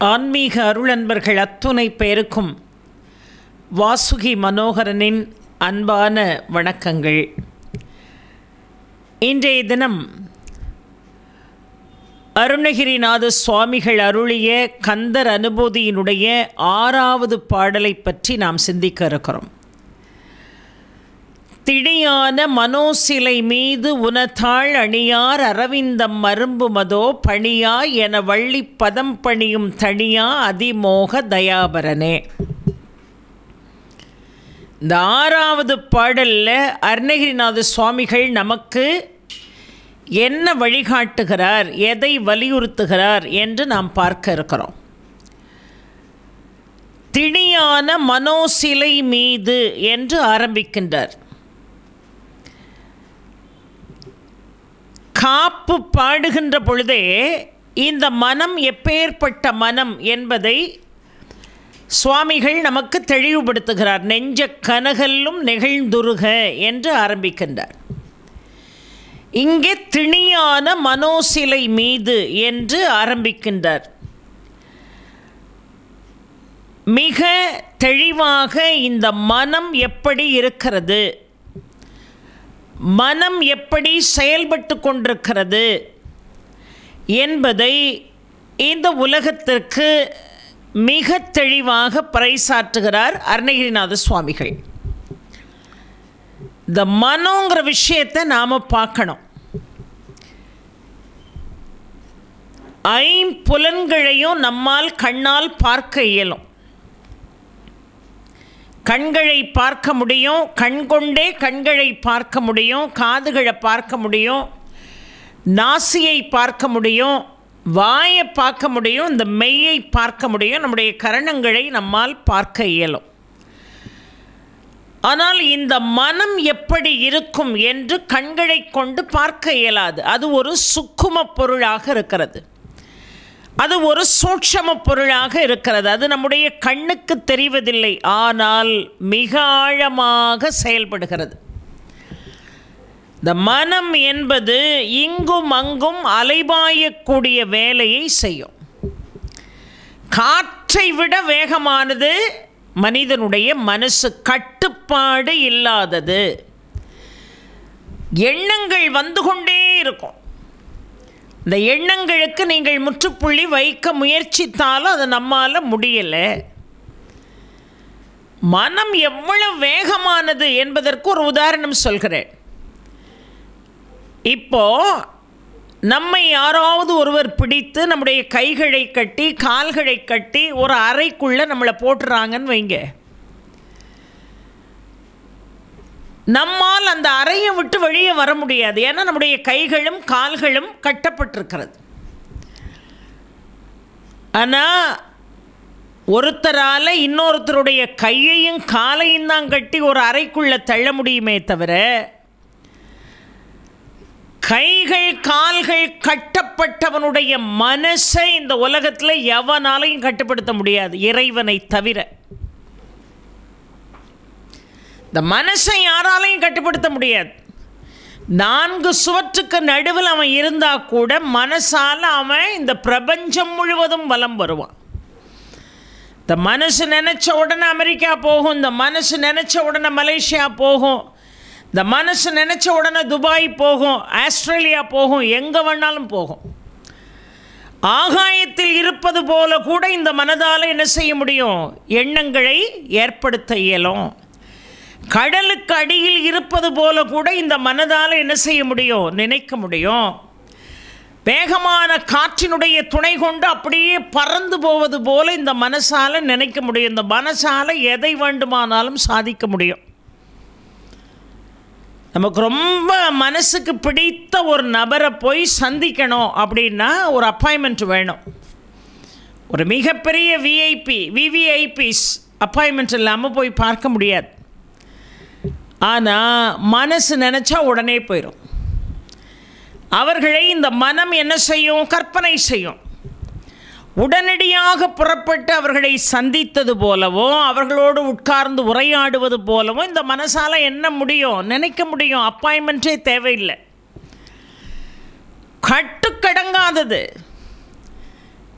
ஆன்மீக அருளன்பர்கள் அத்துணை பேருக்கும் வாசுகி மனோகரனின் அன்பான வணக்கங்கள் இன்றைய தினம் அருணகிரிநாத சுவாமிகள் அருளிய கந்தர் அனுபூதியினுடைய ஆறாவது பாடலை பற்றி நாம் சிந்திக்க இருக்கிறோம் திணியான மனோசிலை மீது உனதாள் அணியார் அரவிந்தம் மரும்பு மதோ பணியா என வள்ளி பதம் பணியும் தனியா அதிமோக தயாபரனே இந்த ஆறாவது பாடலில் அருணகிரிநாத சுவாமிகள் நமக்கு என்ன வழிகாட்டுகிறார் எதை வலியுறுத்துகிறார் என்று நாம் பார்க்க இருக்கிறோம் திணியான மனோசிலை மீது என்று ஆரம்பிக்கின்றார் காப்பு பாடுகின்ற பொழுதே இந்த மனம் எப்பேற்பட்ட மனம் என்பதை சுவாமிகள் நமக்கு தெளிவுபடுத்துகிறார் நெஞ்ச கனகல்லும் நெகிழ்ந்துருக என்று ஆரம்பிக்கின்றார் இங்கே திணியான மனோசிலை மீது என்று ஆரம்பிக்கின்றார் மிக தெளிவாக இந்த மனம் எப்படி இருக்கிறது மனம் எப்படி செயல்பட்டு கொண்டிருக்கிறது என்பதை இந்த உலகத்திற்கு மிக தெளிவாக பறைசாற்றுகிறார் அருணகிரிநாத சுவாமிகள் இந்த மனோங்கிற விஷயத்தை நாம் பார்க்கணும் ஐம்புலன்களையும் நம்மால் கண்ணால் பார்க்க இயலும் கண்களை பார்க்க முடியும் கண் கொண்டே கண்களை பார்க்க முடியும் காதுகளை பார்க்க முடியும் நாசியை பார்க்க முடியும் வாயை பார்க்க முடியும் இந்த மெய்யை பார்க்க முடியும் நம்முடைய கரணங்களை நம்மால் பார்க்க இயலும் ஆனால் இந்த மனம் எப்படி இருக்கும் என்று கண்களை கொண்டு பார்க்க இயலாது அது ஒரு சுக்கும பொருளாக இருக்கிறது அது ஒரு சூட்சம பொருளாக இருக்கிறது அது நம்முடைய கண்ணுக்கு தெரிவதில்லை ஆனால் மிக ஆழமாக செயல்படுகிறது இந்த மனம் என்பது இங்கும் அங்கும் அலைபாயக்கூடிய வேலையை செய்யும் காற்றை விட வேகமானது மனிதனுடைய மனசு கட்டுப்பாடு இல்லாதது எண்ணங்கள் வந்து கொண்டே இருக்கும் இந்த எண்ணங்களுக்கு நீங்கள் முற்றுப்புள்ளி வைக்க முயற்சித்தாலும் அது நம்மால் முடியலை மனம் எவ்வளவு வேகமானது என்பதற்கு ஒரு உதாரணம் சொல்கிறேன் இப்போ நம்மை யாராவது ஒருவர் பிடித்து நம்முடைய கைகளை கட்டி கால்களை கட்டி ஒரு அறைக்குள்ளே நம்மளை போட்டுறாங்கன்னு வைங்க நம்மால் அந்த அறையை விட்டு வெளியே வர முடியாது ஏன்னா நம்முடைய கைகளும் கால்களும் கட்டப்பட்டிருக்கிறது ஆனால் ஒருத்தரால் இன்னொருத்தருடைய கையையும் காலையும் தான் கட்டி ஒரு அறைக்குள்ளே தள்ள முடியுமே தவிர கைகள் கால்கள் கட்டப்பட்டவனுடைய மனசை இந்த உலகத்தில் எவனாலையும் கட்டுப்படுத்த முடியாது இறைவனை தவிர இந்த மனசை யாராலையும் கட்டுப்படுத்த முடியாது நான்கு சுவற்றுக்கு நடுவில் அவன் இருந்தால் கூட மனசால் அவன் இந்த பிரபஞ்சம் முழுவதும் வலம் வருவான் இந்த மனசு நினச்ச உடனே அமெரிக்கா போகும் இந்த மனசு நினச்ச உடனே மலேசியா போகும் இந்த மனசு நினச்ச உடனே துபாய் போகும் ஆஸ்திரேலியா போகும் எங்கே வேணாலும் போகும் ஆகாயத்தில் இருப்பது போல கூட இந்த மனதால் என்ன செய்ய முடியும் எண்ணங்களை ஏற்படுத்த இயலும் கடலுக்கு அடியில் இருப்பது போல கூட இந்த மனதால் என்ன செய்ய முடியும் நினைக்க முடியும் வேகமான காற்றினுடைய துணை கொண்டு அப்படியே பறந்து போவது போல இந்த மனசால் நினைக்க முடியும் இந்த மனசால் எதை வேண்டுமானாலும் சாதிக்க முடியும் நமக்கு ரொம்ப மனசுக்கு பிடித்த ஒரு நபரை போய் சந்திக்கணும் அப்படின்னா ஒரு அப்பாயின்மெண்ட் வேணும் ஒரு மிகப்பெரிய விஐபி விவிஐபிஸ் அப்பாயின்மெண்ட் இல்லாமல் போய் பார்க்க முடியாது ஆனால் மனசு நினச்சா உடனே போயிடும் அவர்களை இந்த மனம் என்ன செய்யும் கற்பனை செய்யும் உடனடியாக புறப்பட்டு அவர்களை சந்தித்தது போலவோ அவர்களோடு உட்கார்ந்து உரையாடுவது போலவோ இந்த மனசால் என்ன முடியும் நினைக்க முடியும் அப்பாயின்மெண்ட்டே தேவையில்லை கட்டுக்கடங்காதது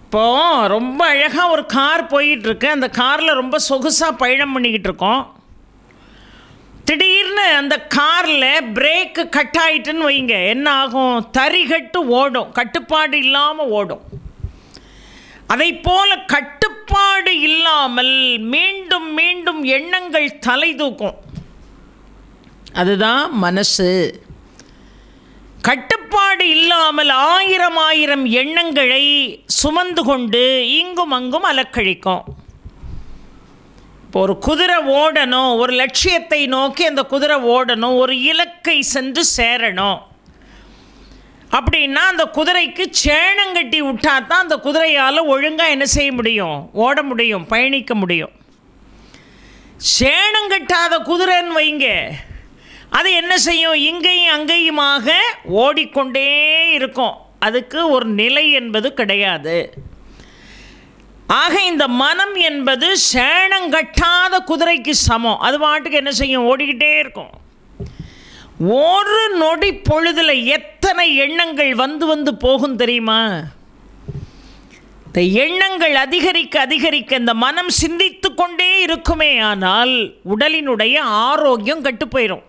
இப்போ ரொம்ப அழகாக ஒரு கார் போயிட்டுருக்கு அந்த காரில் ரொம்ப சொகுசாக பயணம் பண்ணிக்கிட்டு இருக்கோம் திடீர்னு அந்த காரில் பிரேக்கு கட் ஆயிட்டுன்னு வைங்க என்ன ஆகும் தறிகட்டு ஓடும் கட்டுப்பாடு இல்லாமல் ஓடும் அதை போல கட்டுப்பாடு இல்லாமல் மீண்டும் மீண்டும் எண்ணங்கள் தலை தூக்கும் அதுதான் மனசு கட்டுப்பாடு இல்லாமல் ஆயிரம் ஆயிரம் எண்ணங்களை சுமந்து கொண்டு இங்கும் அங்கும் அலக்கழிக்கும் இப்போ ஒரு குதிரை ஓடணும் ஒரு லட்சியத்தை நோக்கி அந்த குதிரை ஓடணும் ஒரு இலக்கை சென்று சேரணும் அப்படின்னா அந்த குதிரைக்கு சேணங்கட்டி விட்டா தான் அந்த குதிரையால் ஒழுங்காக என்ன செய்ய முடியும் ஓட முடியும் பயணிக்க முடியும் சேணங்கட்டாத குதிரைன்னு வைங்க அது என்ன செய்யும் இங்கேயும் அங்கேயுமாக ஓடிக்கொண்டே இருக்கும் அதுக்கு ஒரு நிலை என்பது கிடையாது ஆக இந்த மனம் என்பது சேணங்கட்டாத குதிரைக்கு சமம் அது பாட்டுக்கு என்ன செய்யும் ஓடிக்கிட்டே இருக்கும் ஒரு நொடி பொழுதில் எத்தனை எண்ணங்கள் வந்து வந்து போகும் தெரியுமா இந்த எண்ணங்கள் அதிகரிக்க அதிகரிக்க இந்த மனம் சிந்தித்து கொண்டே இருக்குமே ஆனால் உடலினுடைய ஆரோக்கியம் கெட்டு போயிடும்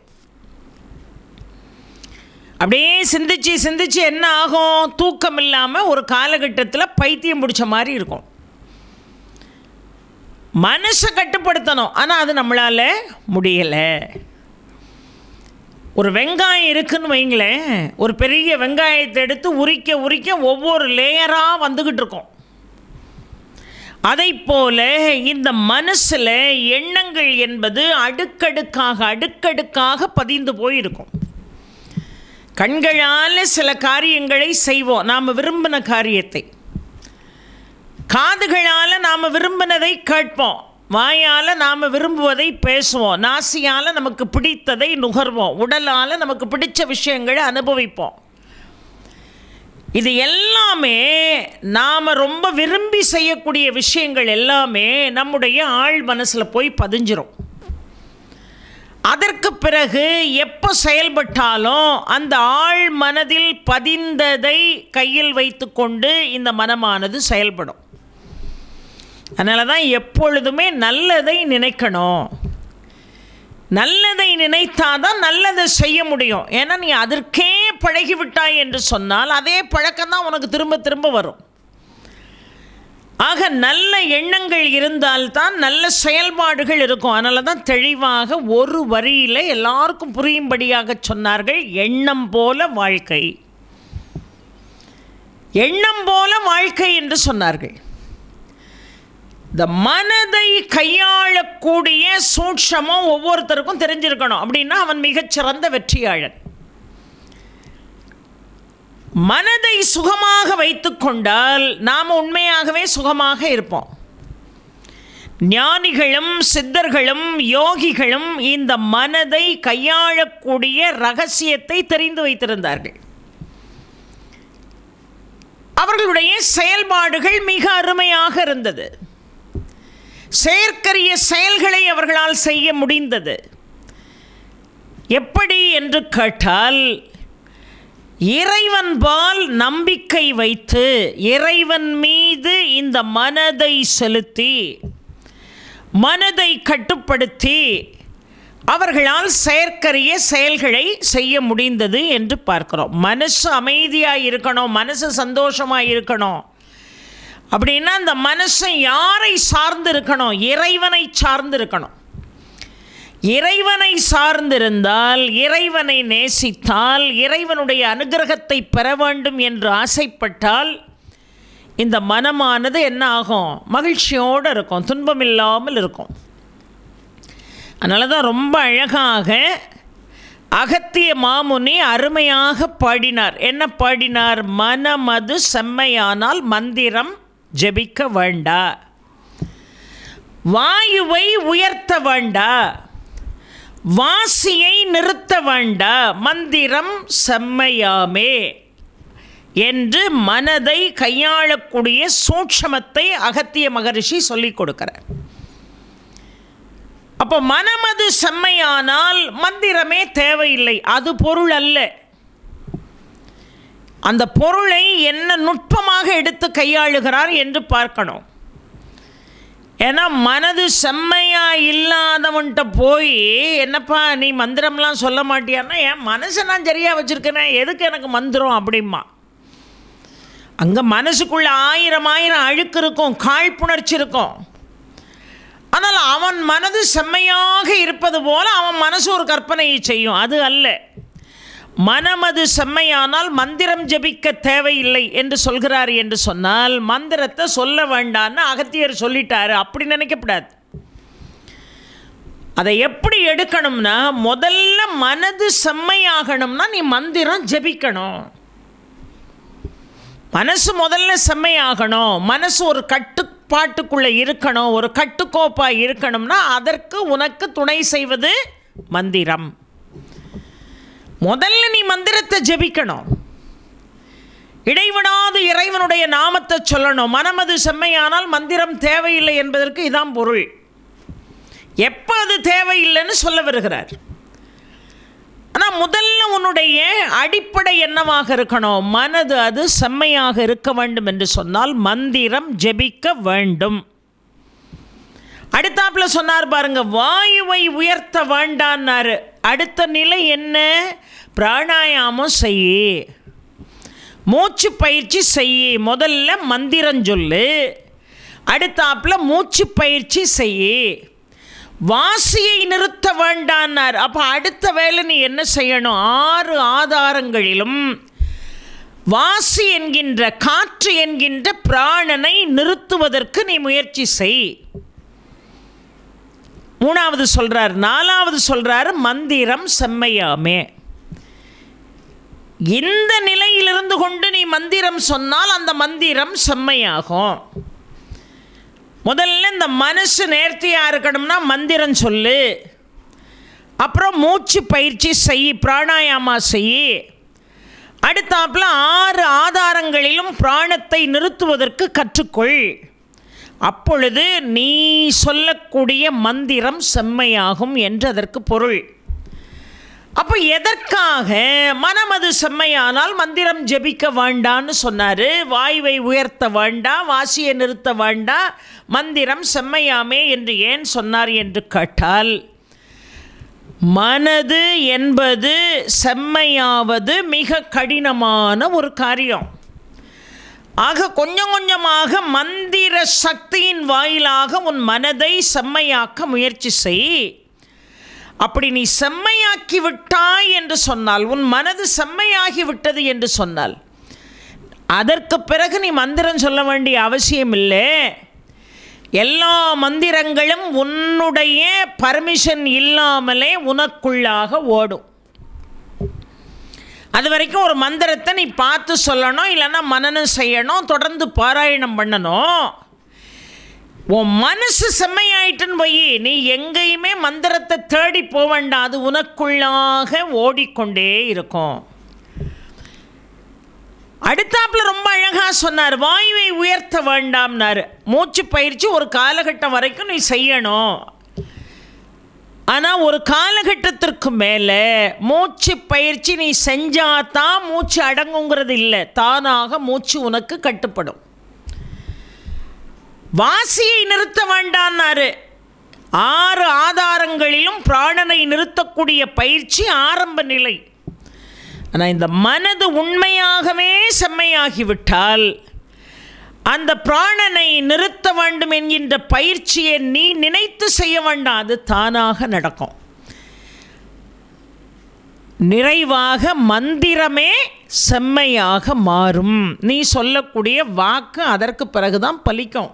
அப்படியே சிந்திச்சு சிந்திச்சு என்ன ஆகும் தூக்கம் இல்லாமல் ஒரு காலகட்டத்தில் பைத்தியம் பிடிச்ச மாதிரி இருக்கும் மனசை கட்டுப்படுத்தணும் ஆனால் அது நம்மளால் முடியலை ஒரு வெங்காயம் இருக்குன்னு வைங்களேன் ஒரு பெரிய வெங்காயத்தை எடுத்து உரிக்க உரிக்க ஒவ்வொரு லேயராக வந்துக்கிட்டு இருக்கும் அதை போல இந்த மனசில் எண்ணங்கள் என்பது அடுக்கடுக்காக அடுக்கடுக்காக பதிந்து போயிருக்கும் கண்களால் சில காரியங்களை செய்வோம் நாம் விரும்பின காரியத்தை காதுகளால் நாம் விரும்பினதை கேட்போம் வாயால் நாம் விரும்புவதை பேசுவோம் நாசியால் நமக்கு பிடித்ததை நுகர்வோம் உடலால் நமக்கு பிடிச்ச விஷயங்களை அனுபவிப்போம் இது எல்லாமே நாம் ரொம்ப விரும்பி செய்யக்கூடிய விஷயங்கள் எல்லாமே நம்முடைய ஆழ் மனசில் போய் பதிஞ்சிரும் அதற்கு பிறகு எப்போ செயல்பட்டாலும் அந்த ஆழ் மனதில் பதிந்ததை கையில் வைத்துக்கொண்டு இந்த மனமானது செயல்படும் அதனால தான் எப்பொழுதுமே நல்லதை நினைக்கணும் நல்லதை நினைத்தாதான் நல்லதை செய்ய முடியும் ஏன்னா நீ அதற்கே பழகிவிட்டாய் என்று சொன்னால் அதே பழக்கம் தான் உனக்கு திரும்ப திரும்ப வரும் ஆக நல்ல எண்ணங்கள் இருந்தால்தான் நல்ல செயல்பாடுகள் இருக்கும் அதனால தான் தெளிவாக ஒரு வரியில் எல்லாருக்கும் புரியும்படியாக சொன்னார்கள் எண்ணம் போல வாழ்க்கை எண்ணம் போல வாழ்க்கை என்று சொன்னார்கள் இந்த மனதை கையாளக்கூடிய சூட்சமும் ஒவ்வொருத்தருக்கும் தெரிஞ்சிருக்கணும் அப்படின்னா அவன் மிகச்சிறந்த வெற்றியாளன் மனதை சுகமாக வைத்துக்கொண்டால் நாம் உண்மையாகவே சுகமாக இருப்போம் ஞானிகளும் சித்தர்களும் யோகிகளும் இந்த மனதை கையாளக்கூடிய ரகசியத்தை தெரிந்து வைத்திருந்தார்கள் அவர்களுடைய செயல்பாடுகள் மிக அருமையாக இருந்தது செயற்கரிய செயல்களை அவர்களால் செய்ய முடிந்தது எப்படி என்று கேட்டால் இறைவன்பால் நம்பிக்கை வைத்து இறைவன் மீது இந்த மனதை செலுத்தி மனதை கட்டுப்படுத்தி அவர்களால் செயற்கரிய செயல்களை செய்ய முடிந்தது என்று பார்க்கிறோம் மனசு அமைதியாக இருக்கணும் மனசு சந்தோஷமாக இருக்கணும் அப்படின்னா அந்த மனசு யாரை சார்ந்து இருக்கணும் இறைவனை சார்ந்து இருக்கணும் இறைவனை சார்ந்திருந்தால் இறைவனை நேசித்தால் இறைவனுடைய அனுகிரகத்தை பெற வேண்டும் என்று ஆசைப்பட்டால் இந்த மனமானது என்ன ஆகும் மகிழ்ச்சியோடு இருக்கும் துன்பம் இல்லாமல் இருக்கும் அதனால தான் ரொம்ப அழகாக அகத்திய மாமுனி அருமையாக பாடினார் என்ன பாடினார் மனமது செம்மையானால் மந்திரம் ஜெபிக்க வேண்டா வாயுவை உயர்த்த வேண்டா வாசியை நிறுத்த வேண்டா மந்திரம் செம்மையாமே என்று மனதை கையாளக்கூடிய சூட்சமத்தை அகத்திய மகரிஷி சொல்லிக் கொடுக்கிறார் அப்போ மனமது செம்மையானால் மந்திரமே தேவையில்லை அது பொருள் அல்ல அந்த பொருளை என்ன நுட்பமாக எடுத்து கையாளுகிறார் என்று பார்க்கணும் ஏன்னா மனது செம்மையா இல்லாதவன்கிட்ட போய் என்னப்பா நீ மந்திரம்லாம் சொல்ல மாட்டியான்னா என் மனசை நான் சரியாக வச்சுருக்கேனே எதுக்கு எனக்கு மந்திரம் அப்படிம்மா அங்கே மனசுக்குள்ள ஆயிரம் ஆயிரம் அழுக்கு இருக்கும் காழ்ப்புணர்ச்சி இருக்கும் ஆனால் அவன் மனது செம்மையாக இருப்பது போல அவன் மனசு ஒரு கற்பனையை செய்யும் அது அல்ல மனமது செம்மையானால் மந்திரம் ஜபிக்க தேவையில்லை என்று சொல்கிறார் என்று சொன்னால் மந்திரத்தை சொல்ல வேண்டான்னு அகத்தியர் சொல்லிட்டாரு அப்படி நினைக்கப்படாது அதை எப்படி எடுக்கணும்னா முதல்ல மனது செம்மையாகணும்னா நீ மந்திரம் ஜபிக்கணும் மனசு முதல்ல செம்மையாகணும் மனசு ஒரு கட்டுப்பாட்டுக்குள்ளே இருக்கணும் ஒரு கட்டுக்கோப்பாக இருக்கணும்னா அதற்கு உனக்கு துணை செய்வது மந்திரம் முதல்ல நீ மந்திரத்தை ஜெபிக்கணும் இடைவிடாது இறைவனுடைய நாமத்தை சொல்லணும் மனமது செம்மையானால் மந்திரம் தேவையில்லை என்பதற்கு இதான் பொருள் எப்போ அது தேவையில்லைன்னு சொல்ல வருகிறார் ஆனால் முதல்ல உன்னுடைய அடிப்படை என்னவாக இருக்கணும் மனது அது செம்மையாக இருக்க வேண்டும் என்று சொன்னால் மந்திரம் ஜெபிக்க வேண்டும் அடுத்தாப்புல சொன்னார் பாருங்க வாயுவை உயர்த்த வேண்டான்னாரு அடுத்த நிலை என்ன பிராணாயாமம் செய்யி மூச்சு பயிற்சி செய்யி முதல்ல மந்திரம் சொல்லு அடுத்தாப்புல மூச்சு பயிற்சி செய்யி வாசியை நிறுத்த வேண்டான்னார் அப்போ அடுத்த வேலை நீ என்ன செய்யணும் ஆறு ஆதாரங்களிலும் வாசி என்கின்ற காற்று என்கின்ற பிராணனை நிறுத்துவதற்கு நீ முயற்சி செய் மூணாவது சொல்றார் நாலாவது சொல்றாரு மந்திரம் செம்மையாமே இந்த நிலையிலிருந்து கொண்டு நீ மந்திரம் சொன்னால் அந்த மந்திரம் செம்மையாகும் முதல்ல இந்த மனசு நேர்த்தியாக இருக்கணும்னா மந்திரம் சொல்லு அப்புறம் மூச்சு பயிற்சி செய் பிராணாயாமா செய் அடுத்தாப்புல ஆறு ஆதாரங்களிலும் பிராணத்தை நிறுத்துவதற்கு கற்றுக்கொள் அப்பொழுது நீ சொல்லக்கூடிய மந்திரம் செம்மையாகும் என்று அதற்கு பொருள் அப்போ எதற்காக மனம் அது செம்மையானால் மந்திரம் ஜெபிக்க வேண்டான்னு சொன்னார் வாயுவை உயர்த்த வேண்டாம் வாசியை நிறுத்த வேண்டாம் மந்திரம் செம்மையாமே என்று ஏன் சொன்னார் என்று கேட்டால் மனது என்பது செம்மையாவது மிக கடினமான ஒரு காரியம் ஆக கொஞ்சம் கொஞ்சமாக மந்திர சக்தியின் வாயிலாக உன் மனதை செம்மையாக்க முயற்சி செய் அப்படி நீ செம்மையாக்கி விட்டாய் என்று சொன்னால் உன் மனது செம்மையாகி விட்டது என்று சொன்னால் அதற்கு பிறகு நீ மந்திரம் சொல்ல வேண்டிய அவசியம் இல்லை எல்லா மந்திரங்களும் உன்னுடைய பர்மிஷன் இல்லாமலே உனக்குள்ளாக ஓடும் அது வரைக்கும் ஒரு மந்திரத்தை நீ பார்த்து சொல்லணும் இல்லைன்னா மனனம் செய்யணும் தொடர்ந்து பாராயணம் பண்ணணும் உன் மனசு செம்மையாயிட்டுன்னு போய் நீ எங்கேயுமே மந்திரத்தை தேடி போக வேண்டாம் அது உனக்குள்ளாக ஓடிக்கொண்டே இருக்கும் அடுத்தாப்புல ரொம்ப அழகாக சொன்னார் வாயுவை உயர்த்த வேண்டாம்னாரு மூச்சு பயிற்சி ஒரு காலகட்டம் வரைக்கும் நீ செய்யணும் ஆனால் ஒரு காலகட்டத்திற்கு மேலே மூச்சு பயிற்சி நீ செஞ்சாதான் மூச்சு அடங்குங்கிறது இல்லை தானாக மூச்சு உனக்கு கட்டுப்படும் வாசியை நிறுத்த வேண்டான்னாரு ஆறு ஆதாரங்களிலும் பிராணனை நிறுத்தக்கூடிய பயிற்சி ஆரம்ப நிலை ஆனால் இந்த மனது உண்மையாகவே செம்மையாகிவிட்டால் அந்த பிராணனை நிறுத்த வேண்டும் என்கின்ற பயிற்சியை நீ நினைத்து செய்ய வேண்டாம் அது தானாக நடக்கும் நிறைவாக மந்திரமே செம்மையாக மாறும் நீ சொல்லக்கூடிய வாக்கு அதற்கு பிறகுதான் பலிக்கும்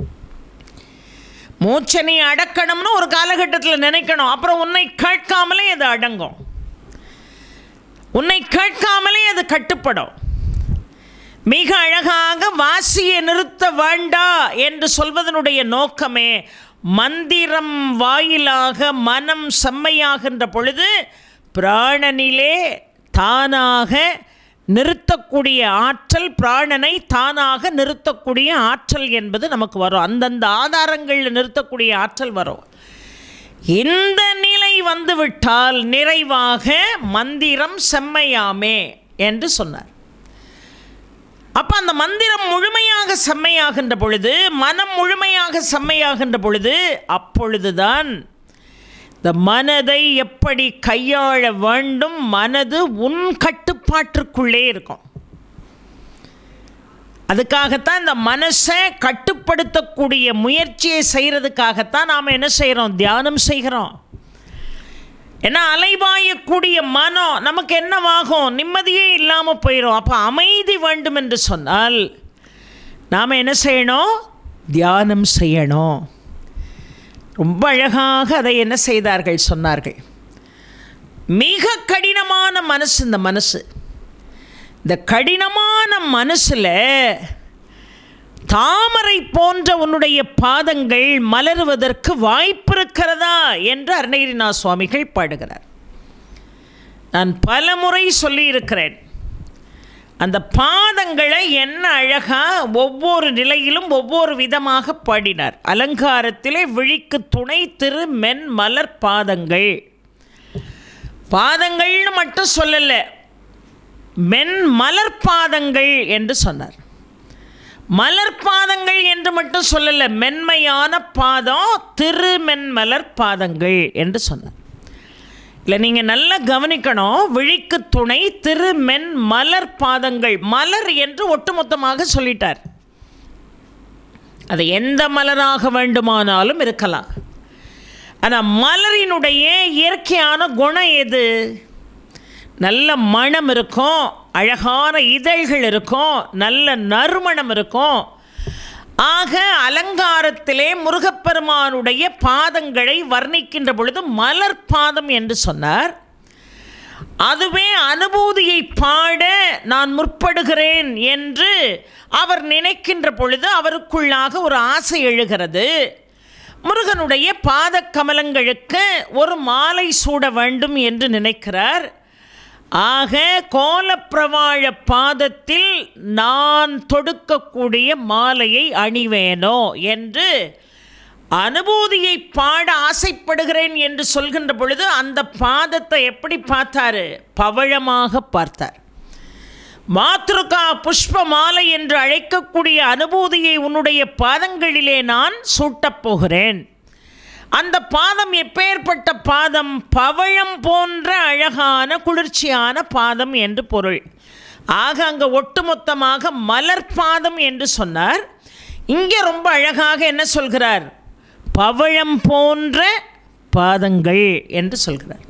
மூச்சை நீ அடக்கணும்னு ஒரு காலகட்டத்தில் நினைக்கணும் அப்புறம் உன்னை கேட்காமலே அது அடங்கும் உன்னை கேட்காமலே அது கட்டுப்படும் மிக அழகாக வாசியை நிறுத்த வேண்டா என்று சொல்வதனுடைய நோக்கமே மந்திரம் வாயிலாக மனம் செம்மையாகின்ற பொழுது பிராணனிலே தானாக நிறுத்தக்கூடிய ஆற்றல் பிராணனை தானாக நிறுத்தக்கூடிய ஆற்றல் என்பது நமக்கு வரும் அந்தந்த ஆதாரங்களில் நிறுத்தக்கூடிய ஆற்றல் வரும் இந்த நிலை வந்துவிட்டால் நிறைவாக மந்திரம் செம்மையாமே என்று சொன்னார் அந்த மந்திரம் முழுமையாக செம்மையாகின்ற பொழுது மனம் முழுமையாக செம்மையாகின்ற பொழுது அப்பொழுதுதான் இந்த மனதை எப்படி கையாள வேண்டும் மனது உன் கட்டுப்பாட்டிற்குள்ளே இருக்கும் அதுக்காகத்தான் இந்த மனசை கட்டுப்படுத்தக்கூடிய முயற்சியை செய்கிறதுக்காகத்தான் நாம் என்ன செய்கிறோம் தியானம் செய்கிறோம் ஏன்னா அலைபாயக்கூடிய மனம் நமக்கு என்னவாகும் நிம்மதியே இல்லாமல் போயிடும் அப்போ அமைதி வேண்டும் என்று சொன்னால் நாம் என்ன செய்யணும் தியானம் செய்யணும் ரொம்ப அழகாக அதை என்ன செய்தார்கள் சொன்னார்கள் மிக கடினமான மனசு இந்த மனசு இந்த கடினமான மனசில் தாமரை போன்ற உன்னுடைய பாதங்கள் மலருவதற்கு வாய்ப்பு இருக்கிறதா என்று அருணகிரிநா சுவாமிகள் பாடுகிறார் நான் பல முறை சொல்லியிருக்கிறேன் அந்த பாதங்களை என்ன அழகா ஒவ்வொரு நிலையிலும் ஒவ்வொரு விதமாக பாடினார் அலங்காரத்திலே விழிக்கு துணை திரு மென் மலர் பாதங்கள் பாதங்கள்னு மட்டும் சொல்லலை மென் மலர் பாதங்கள் என்று சொன்னார் மலர் பாதங்கள் என்று மட்டும் சொல்லலை மென்மையான பாதம் திருமென்மலர் பாதங்கள் என்று சொன்னார் இல்லை நீங்கள் நல்லா கவனிக்கணும் விழிக்கு துணை திருமென் மலர் பாதங்கள் மலர் என்று ஒட்டுமொத்தமாக சொல்லிட்டார் அது எந்த மலராக வேண்டுமானாலும் இருக்கலாம் ஆனால் மலரினுடைய இயற்கையான குணம் எது நல்ல மணம் இருக்கும் அழகான இதழ்கள் இருக்கும் நல்ல நறுமணம் இருக்கும் ஆக அலங்காரத்திலே முருகப்பெருமானுடைய பாதங்களை வர்ணிக்கின்ற பொழுது மலர் பாதம் என்று சொன்னார் அதுவே அனுபூதியை பாட நான் முற்படுகிறேன் என்று அவர் நினைக்கின்ற பொழுது அவருக்குள்ளாக ஒரு ஆசை எழுகிறது முருகனுடைய பாத கமலங்களுக்கு ஒரு மாலை சூட வேண்டும் என்று நினைக்கிறார் ஆக கோலப்பிரவாழ பாதத்தில் நான் தொடுக்கக்கூடிய மாலையை அணிவேனோ என்று அனுபூதியை பாட ஆசைப்படுகிறேன் என்று சொல்கின்ற பொழுது அந்த பாதத்தை எப்படி பார்த்தாரு பவழமாக பார்த்தார் மாத்ருகா புஷ்ப மாலை என்று அழைக்கக்கூடிய அனுபூதியை உன்னுடைய பாதங்களிலே நான் சூட்டப் போகிறேன் அந்த பாதம் எப்பேற்பட்ட பாதம் பவழம் போன்ற அழகான குளிர்ச்சியான பாதம் என்று பொருள் ஆக அங்கே ஒட்டுமொத்தமாக மலர் பாதம் என்று சொன்னார் இங்கே ரொம்ப அழகாக என்ன சொல்கிறார் பவழம் போன்ற பாதங்கள் என்று சொல்கிறார்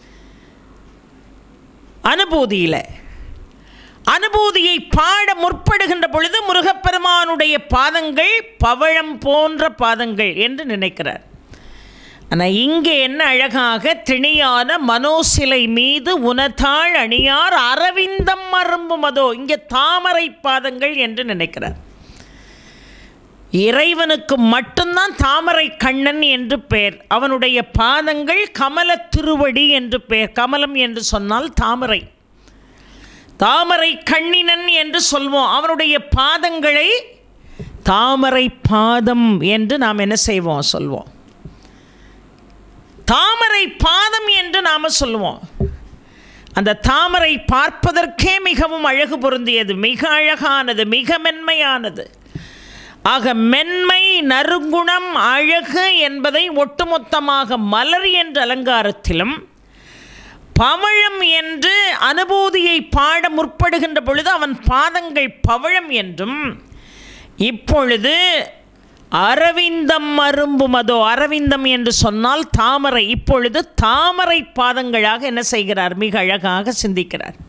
அனுபூதியில் அனுபூதியை பாட முற்படுகின்ற பொழுது முருகப்பெருமானுடைய பாதங்கள் பவழம் போன்ற பாதங்கள் என்று நினைக்கிறார் ஆனால் இங்கே என்ன அழகாக திணியான மனோசிலை மீது உனதாள் அணியார் அரவிந்தம் மரும்பும் அதோ இங்கே தாமரை பாதங்கள் என்று நினைக்கிறார் இறைவனுக்கு மட்டும்தான் தாமரை கண்ணன் என்று பெயர் அவனுடைய பாதங்கள் கமல திருவடி என்று பெயர் கமலம் என்று சொன்னால் தாமரை தாமரை கண்ணினன் என்று சொல்வோம் அவனுடைய பாதங்களை தாமரை பாதம் என்று நாம் என்ன செய்வோம் சொல்வோம் தாமரை பாதம் என்று நாம் சொல்லுவோம் அந்த தாமரை பார்ப்பதற்கே மிகவும் அழகு பொருந்தியது மிக அழகானது மிக மென்மையானது ஆக மென்மை நறுங்குணம் அழகு என்பதை ஒட்டுமொத்தமாக மலர் என்ற அலங்காரத்திலும் பவழம் என்று அனுபூதியை பாட முற்படுகின்ற பொழுது அவன் பாதங்கள் பவழம் என்றும் இப்பொழுது அரவிந்தம் அரும்பும் அதோ அரவிந்தம் என்று சொன்னால் தாமரை இப்பொழுது தாமரை பாதங்களாக என்ன செய்கிறார் மிக அழகாக சிந்திக்கிறார்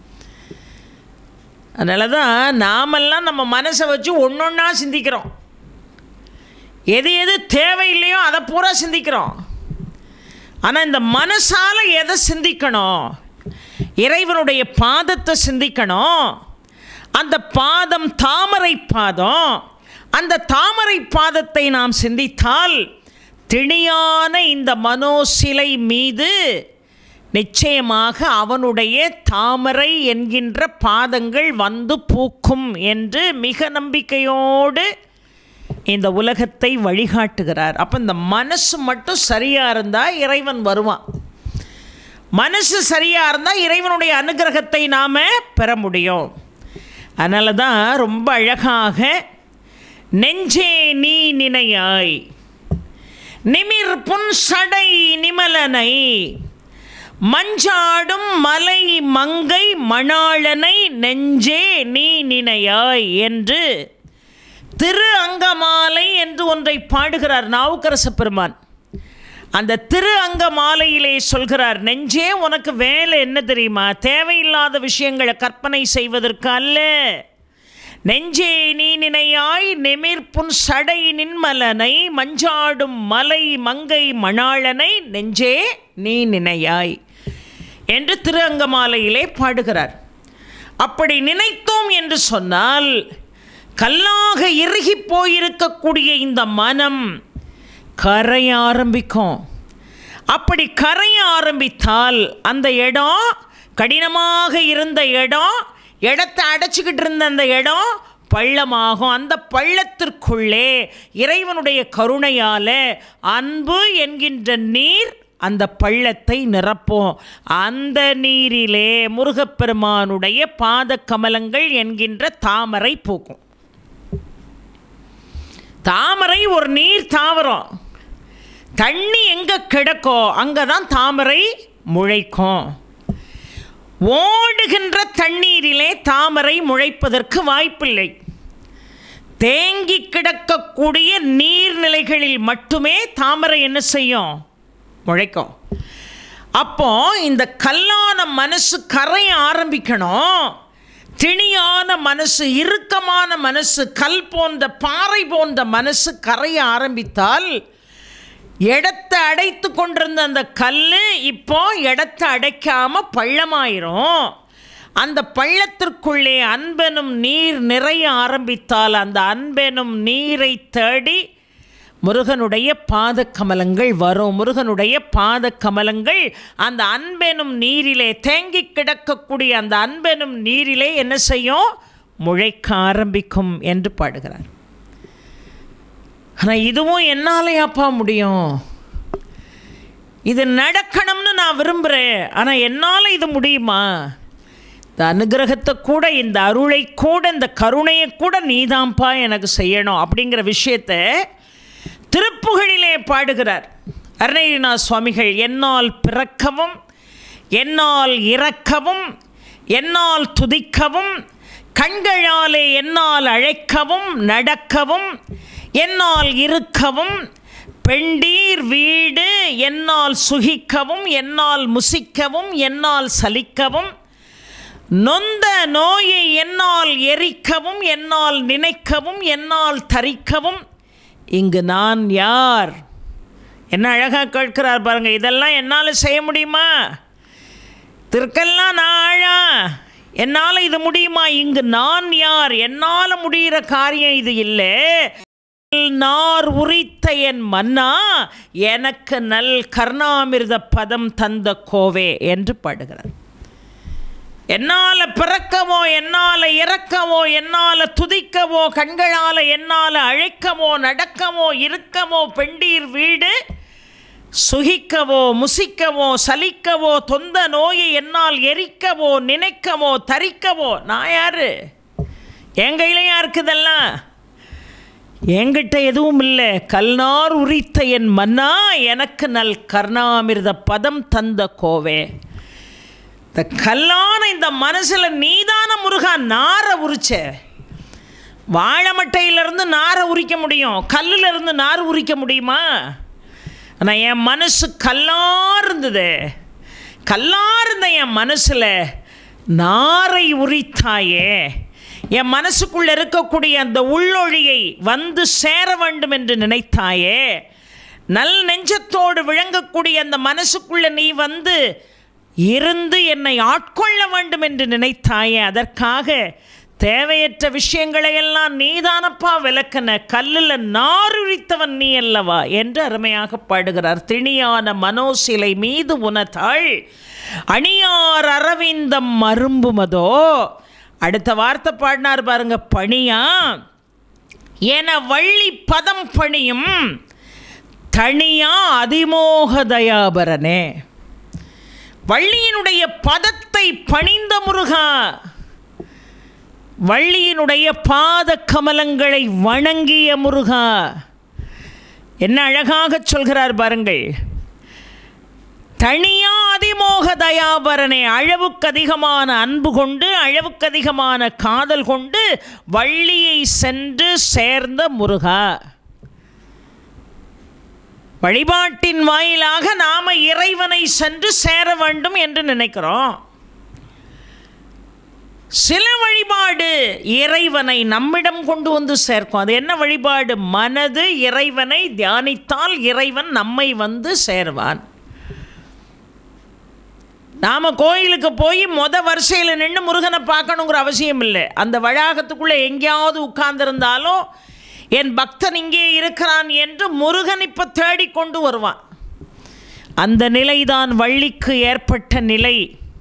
அதனால தான் நாமெல்லாம் நம்ம மனசை வச்சு ஒன்றொன்னா சிந்திக்கிறோம் எது எது தேவையில்லையோ அதை பூரா சிந்திக்கிறோம் ஆனால் இந்த மனசால் எதை சிந்திக்கணும் இறைவனுடைய பாதத்தை சிந்திக்கணும் அந்த பாதம் தாமரை பாதம் அந்த தாமரை பாதத்தை நாம் சிந்தித்தால் திணியான இந்த மனோசிலை மீது நிச்சயமாக அவனுடைய தாமரை என்கின்ற பாதங்கள் வந்து பூக்கும் என்று மிக நம்பிக்கையோடு இந்த உலகத்தை வழிகாட்டுகிறார் அப்போ இந்த மனசு மட்டும் சரியாக இருந்தால் இறைவன் வருவான் மனசு சரியாக இருந்தால் இறைவனுடைய அனுகிரகத்தை நாம் பெற முடியும் அதனால தான் ரொம்ப அழகாக நெஞ்சே நீ நினையாய் நிமிர் புன் சடை நிமலனை மஞ்சாடும் மலை மங்கை மணாளனை நெஞ்சே நீ நினையாய் என்று திரு அங்கமாலை என்று ஒன்றை பாடுகிறார் நாவுக்கரச பெருமான் அந்த திரு அங்கமாலையிலே சொல்கிறார் நெஞ்சே உனக்கு வேலை என்ன தெரியுமா தேவையில்லாத விஷயங்களை கற்பனை செய்வதற்கு அல்ல நெஞ்சே நீ நினையாய் நிமிர்ப்புன் சடை நின்மலனை மஞ்சாடும் மலை மங்கை மணாளனை நெஞ்சே நீ நினையாய் என்று திரு அங்கமாலையிலே பாடுகிறார் அப்படி நினைத்தோம் என்று சொன்னால் கல்லாக இறுகி போயிருக்கக்கூடிய இந்த மனம் கரைய ஆரம்பிக்கும் அப்படி கரைய ஆரம்பித்தால் அந்த இடம் கடினமாக இருந்த இடம் இடத்தை அடைச்சிக்கிட்டு இருந்த அந்த இடம் பள்ளமாகும் அந்த பள்ளத்திற்குள்ளே இறைவனுடைய கருணையால் அன்பு என்கின்ற நீர் அந்த பள்ளத்தை நிரப்போம் அந்த நீரிலே முருகப்பெருமானுடைய பாத கமலங்கள் என்கின்ற தாமரை பூக்கும் தாமரை ஒரு நீர் தாவரம் தண்ணி எங்கே கிடக்கோ அங்கே தான் தாமரை முளைக்கும் ஓடுகின்ற தண்ணீரிலே தாமரை முளைப்பதற்கு வாய்ப்பில்லை தேங்கி கிடக்கக்கூடிய நீர்நிலைகளில் மட்டுமே தாமரை என்ன செய்யும் முளைக்கும் அப்போ இந்த கல்லான மனசு கரைய ஆரம்பிக்கணும் திணியான மனசு இறுக்கமான மனசு கல் போன்ற பாறை போன்ற மனசு கரைய ஆரம்பித்தால் இடத்தை அடைத்து கொண்டிருந்த அந்த கல் இப்போ இடத்தை அடைக்காம பள்ளமாயிரும் அந்த பள்ளத்திற்குள்ளே அன்பெனும் நீர் நிறைய ஆரம்பித்தால் அந்த அன்பெனும் நீரை தேடி முருகனுடைய பாத கமலங்கள் வரும் முருகனுடைய பாத கமலங்கள் அந்த அன்பெனும் நீரிலே தேங்கி கிடக்கக்கூடிய அந்த அன்பெனும் நீரிலே என்ன செய்யும் முளைக்க ஆரம்பிக்கும் என்று பாடுகிறார் ஆனால் இதுவும் என்னாலையாப்பா முடியும் இது நடக்கணும்னு நான் விரும்புகிறேன் ஆனால் என்னால் இது முடியுமா இந்த அனுகிரகத்தை கூட இந்த அருளை கூட இந்த கருணையை கூட நீதான்ப்பா எனக்கு செய்யணும் அப்படிங்கிற விஷயத்தை திருப்புகழிலே பாடுகிறார் அருணகிரிநாத் சுவாமிகள் என்னால் பிறக்கவும் என்னால் இறக்கவும் என்னால் துதிக்கவும் கண்களாலே என்னால் அழைக்கவும் நடக்கவும் என்னால் இருக்கவும் பெண்டீர் வீடு என்னால் சுகிக்கவும் என்னால் முசிக்கவும் என்னால் சலிக்கவும் நொந்த நோயை என்னால் எரிக்கவும் என்னால் நினைக்கவும் என்னால் தரிக்கவும் இங்கு நான் யார் என்ன அழகாக கேட்கிறார் பாருங்க இதெல்லாம் என்னால் செய்ய முடியுமா திருக்கெல்லாம் நான் ஆழா என்னால் இது முடியுமா இங்கு நான் யார் என்னால் முடிகிற காரியம் இது இல்லை நார் உரித்த என் மன்னா எனக்கு நல் கர்ணாமிர்த பதம் தந்த கோவே என்று பாடுகிறார் என்னால் பிறக்கவோ என்னால் இறக்கவோ என்னால் துதிக்கவோ கண்களால் என்னால் அழைக்கவோ நடக்கவோ இருக்கவோ பெண்டீர் வீடு சுகிக்கவோ முசிக்கவோ சலிக்கவோ தொந்த நோயை என்னால் எரிக்கவோ நினைக்கவோ தரிக்கவோ நான் யாரு என் கையிலையா இருக்குதெல்லாம் என்கிட்ட எதுவும் இல்லை கல்நார் உரித்த என் மன்னா எனக்கு நல் கர்ணாமிர்த பதம் தந்த கோவே இந்த கல்லான இந்த மனசில் நீதான முருகா நாரை உரிச்ச வாழை மட்டையிலிருந்து நாரை உரிக்க முடியும் கல்லில் இருந்து நார் உரிக்க முடியுமா ஆனால் என் மனசு கல்லாக இருந்தது கல்லாக இருந்த என் மனசில் நாரை உரித்தாயே என் மனசுக்குள்ளே இருக்கக்கூடிய அந்த உள்ளொழியை வந்து சேர வேண்டும் என்று நினைத்தாயே நல் நெஞ்சத்தோடு விளங்கக்கூடிய அந்த மனசுக்குள்ளே நீ வந்து இருந்து என்னை ஆட்கொள்ள வேண்டும் என்று நினைத்தாயே அதற்காக தேவையற்ற விஷயங்களை எல்லாம் நீதானப்பா விளக்கன கல்லில் நாருரித்தவன் நீ அல்லவா என்று அருமையாக பாடுகிறார் திணியான மனோசிலை மீது உனதாள் அணியார் அரவிந்தம் மரும்புமதோ அடுத்த வார்த்தை பாடினார் பாருங்க பணியா என வள்ளி பதம் பணியும் தனியா அதிமோக தயாபரனே வள்ளியினுடைய பதத்தை பணிந்த முருகா வள்ளியினுடைய பாத கமலங்களை வணங்கிய முருகா என்ன அழகாக சொல்கிறார் பாருங்கள் தனியா அதிமோக தயாபரனே அளவுக்கு அதிகமான அன்பு கொண்டு அளவுக்கு அதிகமான காதல் கொண்டு வள்ளியை சென்று சேர்ந்த முருகா வழிபாட்டின் வாயிலாக நாம இறைவனை சென்று சேர வேண்டும் என்று நினைக்கிறோம் சில வழிபாடு இறைவனை நம்மிடம் கொண்டு வந்து சேர்க்கும் அது என்ன வழிபாடு மனது இறைவனை தியானித்தால் இறைவன் நம்மை வந்து சேர்வான் நாம் கோயிலுக்கு போய் மொத வரிசையில் நின்று முருகனை பார்க்கணுங்கிற அவசியம் இல்லை அந்த வளாகத்துக்குள்ளே எங்கேயாவது உட்கார்ந்திருந்தாலும் என் பக்தன் இங்கே இருக்கிறான் என்று முருகன் இப்போ தேடிக்கொண்டு வருவான் அந்த நிலைதான் வள்ளிக்கு ஏற்பட்ட நிலை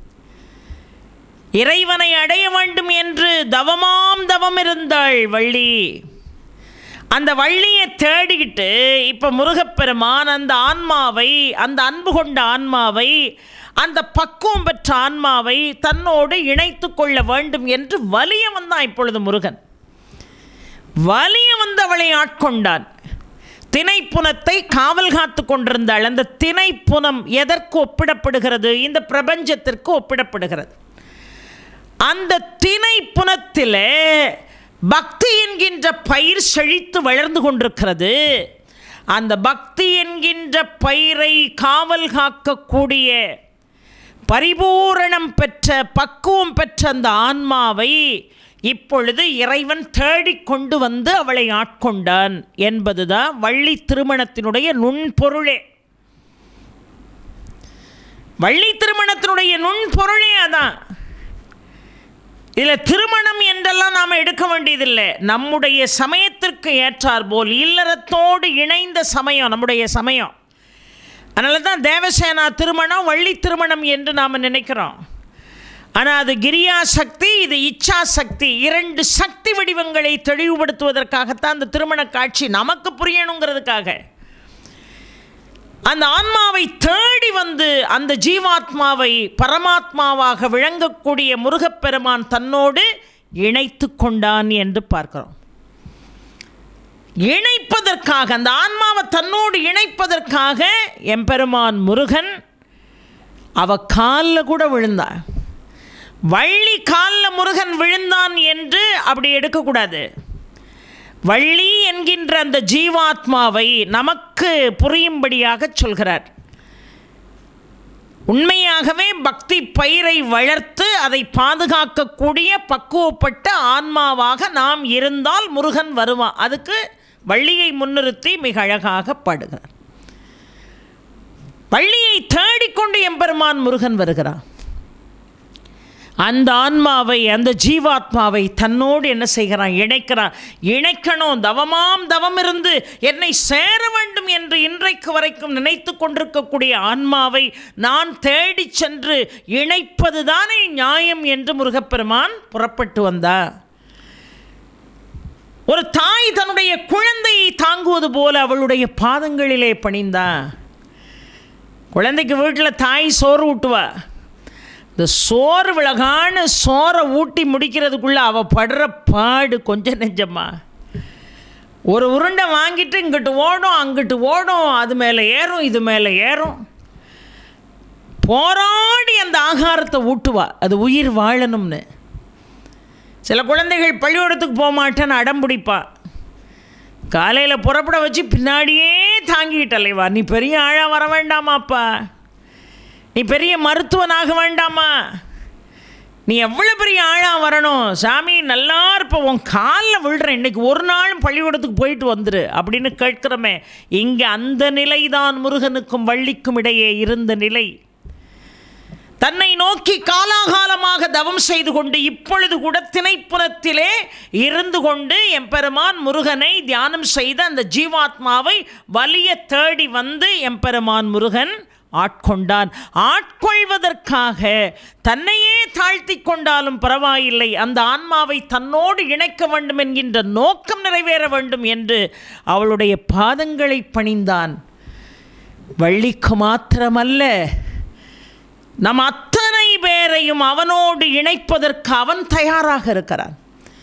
இறைவனை அடைய வேண்டும் என்று தவமாம் தவம் இருந்தாள் வள்ளி அந்த வள்ளியை தேடிக்கிட்டு இப்போ முருகப்பெருமான் அந்த ஆன்மாவை அந்த அன்பு கொண்ட ஆன்மாவை அந்த பக்குவம் பெற்ற ஆன்மாவை தன்னோடு இணைத்து கொள்ள வேண்டும் என்று வலிய வந்தான் இப்பொழுது முருகன் வலிய வந்து அவளை ஆட்கொண்டான் திணைப்புனத்தை காவல் காத்து கொண்டிருந்தாள் அந்த திணைப்புனம் எதற்கு ஒப்பிடப்படுகிறது இந்த பிரபஞ்சத்திற்கு ஒப்பிடப்படுகிறது அந்த திணைப்புனத்தில் பக்தி என்கின்ற பயிர் செழித்து வளர்ந்து கொண்டிருக்கிறது அந்த பக்தி என்கின்ற பயிரை காவல் காக்கக்கூடிய பரிபூரணம் பெற்ற பக்குவம் பெற்ற அந்த ஆன்மாவை இப்பொழுது இறைவன் தேடிக்கொண்டு வந்து அவளை ஆட்கொண்டான் என்பதுதான் வள்ளி திருமணத்தினுடைய நுண்பொருளே வள்ளி திருமணத்தினுடைய நுண்பொருளே அதான் இதில் திருமணம் என்றெல்லாம் நாம் எடுக்க வேண்டியதில்லை நம்முடைய சமயத்திற்கு ஏற்றார் போல் இல்லறத்தோடு இணைந்த சமயம் நம்முடைய சமயம் அதனால தான் தேவசேனா திருமணம் வள்ளி திருமணம் என்று நாம் நினைக்கிறோம் ஆனால் அது கிரியா சக்தி இது இச்சா சக்தி இரண்டு சக்தி வடிவங்களை தெளிவுபடுத்துவதற்காகத்தான் அந்த திருமண காட்சி நமக்கு புரியணுங்கிறதுக்காக அந்த ஆன்மாவை தேடி வந்து அந்த ஜீவாத்மாவை பரமாத்மாவாக விளங்கக்கூடிய முருகப்பெருமான் தன்னோடு இணைத்து கொண்டான் என்று பார்க்கிறோம் இணைப்பதற்காக அந்த ஆன்மாவை தன்னோடு இணைப்பதற்காக எம்பெருமான் முருகன் அவ காலில் கூட விழுந்தான் வள்ளி காலில் முருகன் விழுந்தான் என்று அப்படி எடுக்கக்கூடாது வள்ளி என்கின்ற அந்த ஜீவாத்மாவை நமக்கு புரியும்படியாக சொல்கிறார் உண்மையாகவே பக்தி பயிரை வளர்த்து அதை பாதுகாக்கக்கூடிய பக்குவப்பட்ட ஆன்மாவாக நாம் இருந்தால் முருகன் வருவான் அதுக்கு வள்ளியை முன்னிறுத்தி மிக அழகாக பாடுகிறார் வள்ளியை தேடிக்கொண்டு எம்பெருமான் முருகன் வருகிறான் அந்த ஆன்மாவை அந்த ஜீவாத்மாவை தன்னோடு என்ன செய்கிறான் இணைக்கிறான் இணைக்கணும் தவமாம் தவம் இருந்து என்னை சேர வேண்டும் என்று இன்றைக்கு வரைக்கும் நினைத்து கொண்டிருக்கக்கூடிய ஆன்மாவை நான் தேடி சென்று இணைப்பது தானே நியாயம் என்று முருகப்பெருமான் புறப்பட்டு வந்தா ஒரு தாய் தன்னுடைய குழந்தையை தாங்குவது போல அவளுடைய பாதங்களிலே பணிந்தா குழந்தைக்கு வீட்டில் தாய் சோறு ஊட்டுவா இந்த சோறு விலகான சோறை ஊட்டி முடிக்கிறதுக்குள்ளே அவள் படுற பாடு கொஞ்சம் நெஞ்சம்மா ஒரு உருண்டை வாங்கிட்டு இங்கிட்டு ஓடும் அங்கிட்டு ஓடும் அது மேலே ஏறும் இது மேலே ஏறும் போராடி அந்த ஆகாரத்தை ஊட்டுவா அது உயிர் வாழணும்னு சில குழந்தைகள் பள்ளிக்கூடத்துக்கு போக மாட்டேன்னு அடம் பிடிப்பா காலையில் புறப்பட வச்சு பின்னாடியே தாங்கிக்கிட்டலைவா நீ பெரிய ஆழாக வர வேண்டாமாப்பா நீ பெரிய மருத்துவனாக வேண்டாமா நீ எவ்வளோ பெரிய ஆழாக வரணும் சாமி நல்லா இருப்ப உன் காலில் விழுறேன் இன்னைக்கு ஒரு நாளும் பள்ளிக்கூடத்துக்கு போயிட்டு வந்துரு அப்படின்னு கேட்கிறோமே இங்கே அந்த நிலை தான் முருகனுக்கும் வள்ளிக்கும் இடையே இருந்த நிலை தன்னை நோக்கி காலாகாலமாக தவம் செய்து கொண்டு இப்பொழுது கூட திணைப்புறத்திலே இருந்து கொண்டு எம்பெருமான் முருகனை தியானம் செய்த அந்த ஜீவாத்மாவை வலிய தேடி வந்து எம்பெருமான் முருகன் ஆட்கொண்டான் ஆட்கொள்வதற்காக தன்னையே தாழ்த்தி கொண்டாலும் பரவாயில்லை அந்த ஆன்மாவை தன்னோடு இணைக்க வேண்டும் என்கின்ற நோக்கம் நிறைவேற வேண்டும் என்று அவளுடைய பாதங்களை பணிந்தான் வள்ளிக்கு மாத்திரமல்ல நம் அத்தனை பேரையும் அவனோடு இணைப்பதற்கு அவன் தயாராக இருக்கிறான்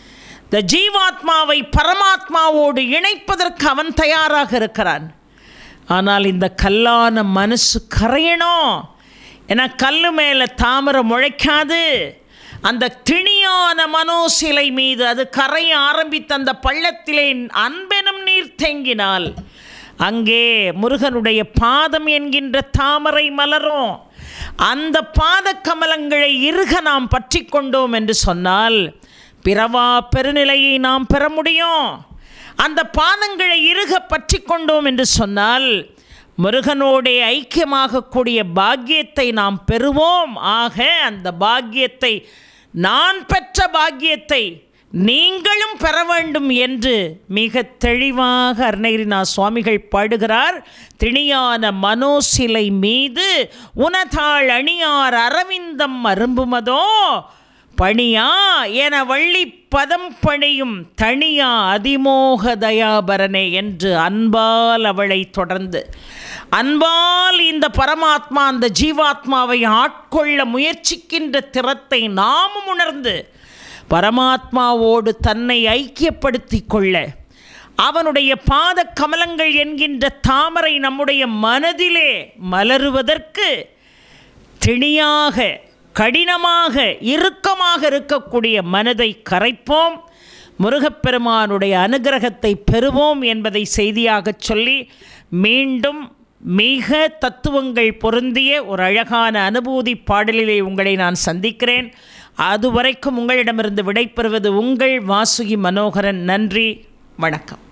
இந்த ஜீவாத்மாவை பரமாத்மாவோடு இணைப்பதற்கு அவன் தயாராக இருக்கிறான் ஆனால் இந்த கல்லான மனசு கரையணும் ஏன்னா கல் மேலே தாமரை முளைக்காது அந்த திணியான மனோசிலை மீது அது கரைய ஆரம்பித்த அந்த பள்ளத்திலே அன்பெனும் நீர் தேங்கினால் அங்கே முருகனுடைய பாதம் என்கின்ற தாமரை மலரும் அந்த பாத கமலங்களை இருக நாம் பற்றி கொண்டோம் என்று சொன்னால் பிறவா பெருநிலையை நாம் பெற முடியும் அந்த பாதங்களை இருக பற்றி கொண்டோம் என்று சொன்னால் முருகனோடைய ஐக்கியமாகக்கூடிய பாக்கியத்தை நாம் பெறுவோம் ஆக அந்த பாக்கியத்தை நான் பெற்ற பாக்கியத்தை நீங்களும் பெற வேண்டும் என்று மிக தெளிவாக அருணகிரிநா சுவாமிகள் பாடுகிறார் திணியான மனோசிலை மீது உனதாள் அணியார் அரவிந்தம் அரும்புமதோ பணியா என வள்ளி பதம் பணியும் தனியா அதிமோக தயாபரனே என்று அன்பால் அவளை தொடர்ந்து அன்பால் இந்த பரமாத்மா அந்த ஜீவாத்மாவை ஆட்கொள்ள முயற்சிக்கின்ற திறத்தை நாமும் உணர்ந்து பரமாத்மாவோடு தன்னை ஐக்கியப்படுத்தி கொள்ள அவனுடைய பாத கமலங்கள் என்கின்ற தாமரை நம்முடைய மனதிலே மலருவதற்கு திணியாக கடினமாக இறுக்கமாக இருக்கக்கூடிய மனதை கரைப்போம் முருகப்பெருமானுடைய அனுகிரகத்தை பெறுவோம் என்பதை செய்தியாகச் சொல்லி மீண்டும் மிக தத்துவங்கள் பொருந்திய ஒரு அழகான அனுபூதி பாடலிலே உங்களை நான் சந்திக்கிறேன் அதுவரைக்கும் உங்களிடமிருந்து விடைபெறுவது உங்கள் வாசுகி மனோகரன் நன்றி வணக்கம்